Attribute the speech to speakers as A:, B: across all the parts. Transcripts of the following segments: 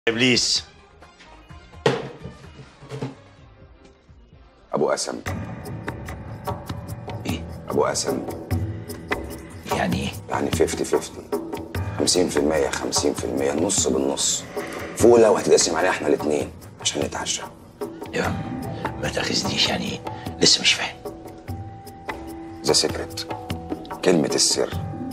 A: ابليس
B: ابو قسم
A: ايه
B: ابو قسم
A: يعني ايه
B: يعني 50 50 50% 50% النص بالنص فوله وهتتقسم عليها احنا الاثنين عشان نتعشى
A: يا عم ما تاخذنيش يعني ايه لسه مش فاهم
B: ذا سيكريت كلمة السر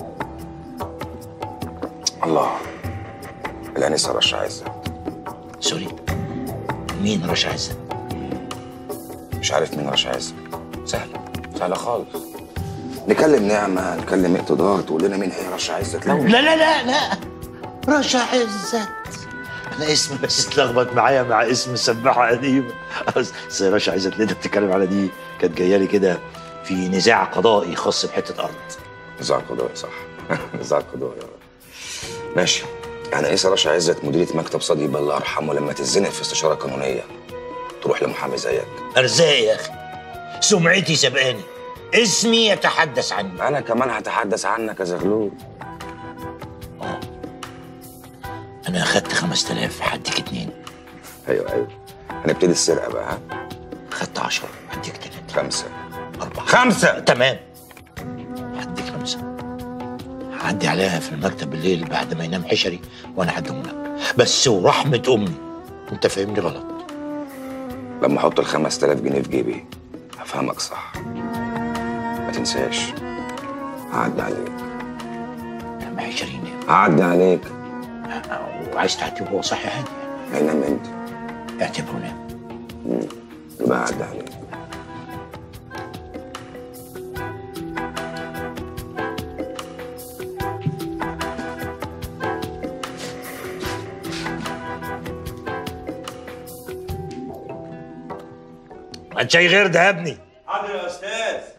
B: الله الأنسة رشا عزت
A: سوري مين رشا عزت
B: مش عارف مين رشا عزت سهلة سهلة خالص نكلم نعمة نكلم اقتدار تقول لنا مين هي رشا عزت لو
A: لا لا لا لا رشا عزت انا اسمي بس اتلخبط معايا مع اسم سباحه قديمه بس رشا عزت اللي انت بتتكلم على دي كانت جايه لي كده في نزاع قضائي خاص بحته ارض
B: نزاع قضائي صح نزاع قضائي ماشي يعني انسة رشا عزت مديرة مكتب صديق الله يرحمه لما تتزنق في استشارة قانونية تروح لمحامي زيك
A: ارزاقي يا اخي سمعتي سبقاني اسمي يتحدث عني
B: أنا كمان هتحدث عنك يا زغلول
A: انا اخدت 5000 هديك اتنين
B: أيوه أيوه هنبتدي السرقة بقى ها
A: اخدت 10 هديك تلاته
B: خمسة
A: أربعة
B: خمسة
A: تمام هديك خمسة هعدي عليها في المكتب بالليل بعد ما ينام حشري وأنا هديهم لك بس ورحمة أمي أنت فاهمني غلط
B: لما أحط ال 5000 جنيه في جيبي هفهمك صح ما تنساش هعدي عليك
A: لما حشري ينام
B: هعدي عليك
A: وعايز تعتبره صحي عادي
B: هينام انت
A: اعتبره نام
B: يبقى هعدي عليك
A: هات شاي غير ده يا ابني
C: حاضر يا استاذ